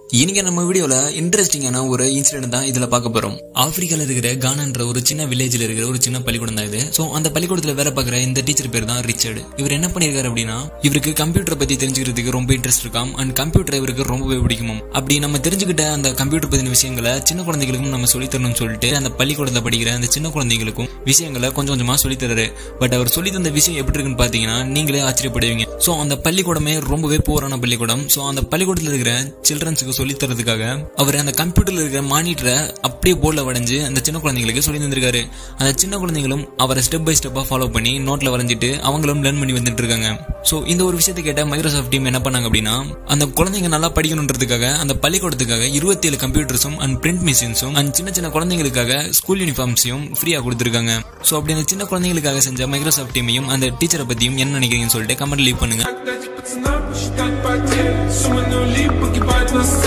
இன்னைக்கு நம்ம வீடியோல இன்ட்ரெஸ்டிங்கான ஒரு இன்சிடென்ட் தான் இதுல பார்க்க போறோம் ஆப்பிரிக்கால இருக்கிற கானான்ற ஒரு சின்ன வில்லேஜ்ல இருக்கிற ஒரு சின்ன பள்ளிக்கூடம் தான் இது சோ அந்த பள்ளிக்கூடத்துல வேலை பார்க்குற இந்த டீச்சர் பேர் தான் ரிச்சர்டு இவர் என்ன பண்ணிருக்காரு அப்படின்னா இவருக்கு கம்ப்யூட்டர் பத்தி தெரிஞ்சுக்கிறதுக்கு ரொம்ப இன்ட்ரெஸ்ட் இருக்காம் அண்ட் கம்ப்யூட்டர் இவருக்கு ரொம்பவே பிடிக்குமாம் அப்படி நம்ம தெரிஞ்சுக்கிட்ட அந்த கம்ப்யூட்டர் பத்தின விஷயங்களை சின்ன குழந்தைகளுக்கும் நம்ம சொல்லித் தரணும்னு சொல்லிட்டு அந்த பள்ளிக்கூடத்துல படிக்கிற அந்த சின்ன குழந்தைகளுக்கும் விஷயங்களை கொஞ்சம் கொஞ்சமா சொல்லித் தராரு பட் அவர் சொல்லி தந்த விஷயம் எப்படி இருக்குன்னு பாத்தீங்கன்னா நீங்களே ஆச்சரியப்படுவீங்க சோ அந்த பள்ளிக்கூடமே ரொம்பவே போரான பள்ளிக்கூடம் சோ அந்த பள்ளிக்கூடத்துல இருக்கிற சில்ட்ரன்ஸுக்கு சொல்லி தரதுக்காக அவர் அந்த கம்ப்யூட்டர்ல இருக்கிற மானிட்டரை அப்படியே போர்டில் வரைஞ்சு அந்த சின்ன குழந்தைங்களுக்கு சொல்லி தந்திருக்காரு அந்த சின்ன குழந்தைகளும் அவரை ஸ்டெப் பை ஸ்டெப்பா ஃபாலோ பண்ணி நோட்ல வரைஞ்சிட்டு அவங்களும் லேர்ன் பண்ணி வந்துட்டு இருக்காங்க சோ இந்த ஒரு விஷயத்தை கேட்ட மைக்ரோசாஃப்ட் டீம் என்ன பண்ணாங்க அப்படின்னா அந்த குழந்தைங்க நல்லா படிக்கணுன்றதுக்காக அந்த பள்ளிக்கூடத்துக்காக இருபத்தி ஏழு கம்ப்யூட்டர்ஸும் அண்ட் பிரிண்ட் மிஷின்ஸும் அண்ட் சின்ன சின்ன குழந்தைங்களுக்காக ஸ்கூல் யூனிஃபார்ம்ஸையும் ஃப்ரீயா கொடுத்துருக்காங்க சோ அப்படி அந்த சின்ன குழந்தைங்களுக்காக செஞ்ச மைக்ரோசாஃப்ட் டீமையும் அந்த டீச்சரை பத்தியும் என்ன நினைக்கிறீங்கன்னு சொல்லிட்டு கமெண்ட் லீவ் பண்ணுங்க Так дайте пацанам посчитать потери Суммы нули погибают на сцене